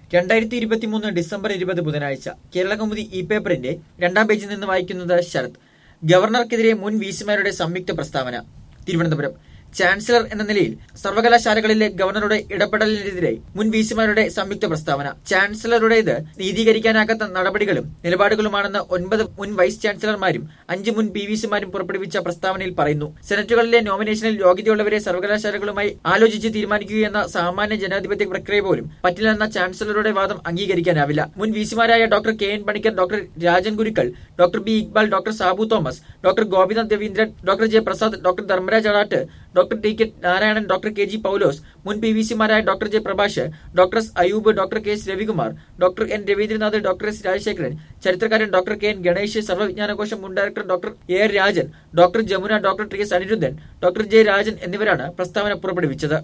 രണ്ടായിരത്തി ഇരുപത്തിമൂന്ന് ഡിസംബർ ഇരുപത് ബുധനാഴ്ച കേരളകൗമുദി ഇ പേപ്പറിന്റെ രണ്ടാം പേജിൽ നിന്ന് വായിക്കുന്നത് ശരത് ഗവർണർക്കെതിരെ മുൻ വിസിമാരുടെ സംയുക്ത പ്രസ്താവന തിരുവനന്തപുരം ചാൻസലർ എന്ന നിലയിൽ സർവകലാശാലകളിലെ ഗവർണറുടെ ഇടപെടലിനെതിരെ മുൻ വിസിമാരുടെ സംയുക്ത പ്രസ്താവന ചാൻസലറുടേത് നീതീകരിക്കാനാകാത്ത നടപടികളും നിലപാടുകളുമാണെന്ന് ഒൻപത് മുൻ വൈസ് ചാൻസലർമാരും അഞ്ച് മുൻ പി വിസിമാരും പുറപ്പെടുവിച്ച പ്രസ്താവനയിൽ പറയുന്നു സെനറ്റുകളിലെ നോമിനേഷനിൽ യോഗ്യതയുള്ളവരെ സർവകലാശാലകളുമായി ആലോചിച്ച് തീരുമാനിക്കുകയെന്ന സാമാന്യ ജനാധിപത്യ പ്രക്രിയ പോലും പറ്റില്ലെന്ന ചാൻസലറുടെ വാദം അംഗീകരിക്കാനാവില്ല മുൻ വിസിമാരായ doctor K N Panicker doctor Rajan Gurukkal doctor B Iqbal doctor Sabu Thomas doctor Gopinath Raveendran doctor J Prasad doctor Dharmaraj Adat doctor T K Narayanan doctor K G Paulose മുൻ പി വി സിമാരായ doctor J Prabhash doctor S Ayub doctor K S Ravikumar doctor N Raveendranath doctor S Rajasekharan ചരിത്രകാരൻ doctor K N Ganesh സർവ്വവിജ്ഞാനകോശം മുൻ director doctor A R Rajan doctor Jamuna doctor T S Anirudhan doctor J Rajan എന്നിവരാണ് പ്രസ്താവന പുറപ്പെടുവിച്ചത്